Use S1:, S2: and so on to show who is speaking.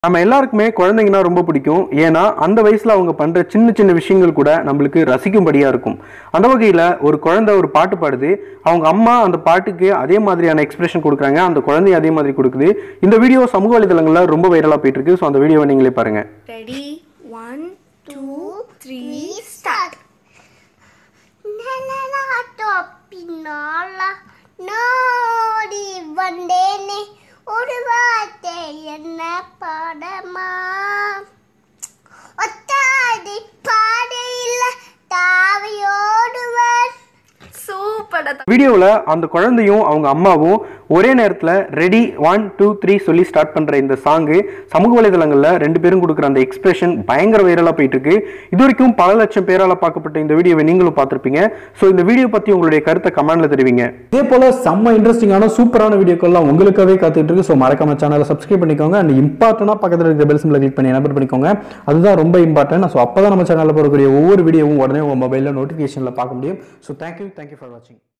S1: நம்ம எல்லாருக்குமே குழந்தைங்கன்னா ரொம்ப பிடிக்கும் ஏன்னா அந்த வயசுல அவங்க பண்ற சின்ன சின்ன விஷயங்கள் கூட நம்மளுக்கு ரசிக்கும்படியா இருக்கும் அந்த வகையில ஒரு குழந்தை ஒரு பாட்டு பாடுது அவங்க அம்மா அந்த பாட்டுக்கு அதே மாதிரியான எக்ஸ்பிரஷன் கொடுக்குறாங்க அந்த குழந்தைய அதே மாதிரி கொடுக்குது இந்த வீடியோ சமூக வலைதளங்கள்ல ரொம்ப வைரலா போயிட்டு இருக்கு ஸோ அந்த வீடியோவை நீங்களே பாருங்க
S2: Ready? One, two, three, start.
S3: பின்னால நோடி வந்தேனே ஒரு வார்த்தை என்ன பாடமா ஒத்தாடி பாடையில் தாவையோடுவர்
S2: Super. டா.
S1: வீடியோவில் அந்த குழந்தையும் அவங்க அம்மாவும் ஒரே நேரத்தில் ரெடி ஒன் டூ த்ரீ சொல்லி ஸ்டார்ட் பண்ணுற இந்த சாங்கு சமூக வலைதளங்களில் ரெண்டு பேரும் கொடுக்குற அந்த எக்ஸ்பிரஷன் பயங்கர வைரலாக போயிட்டு இருக்கு இது வரைக்கும் பல லட்சம் பேரால் பார்க்கப்பட்ட இந்த வீடியோவை நீங்களும் பார்த்துருப்பீங்க ஸோ இந்த வீடியோ பற்றி உங்களுடைய கருத்தை கமெண்ட்ல தெரிவிங்க
S4: இதே போல செம்ம இன்ட்ரெஸ்டிங்கான சூப்பரான வீடியோக்கள்லாம் உங்களுக்காகவே காத்துட்டு இருக்கு ஸோ மறக்காம சேனலை சப்ஸ்கிரைப் பண்ணிக்கோங்க அண்ட் இம்பார்ட்டனாக பக்கத்தில் இருக்கிற பெல் சிம்பிளை கிளிக் பண்ணி எனபிள் பண்ணிக்கோங்க அதுதான் ரொம்ப இம்பார்ட்டன்ட் ஸோ அப்போ தான் நம்ம சேனலில் போடக்கூடிய ஒவ்வொரு வீடியோவும் உடனே உங்கள் மொபைலில் நோட்டிஃபிகேஷனில் பார்க்க முடியும் ஸோ தேங்க்யூ தேங்க்யூ ஃபார் வாட்சிங்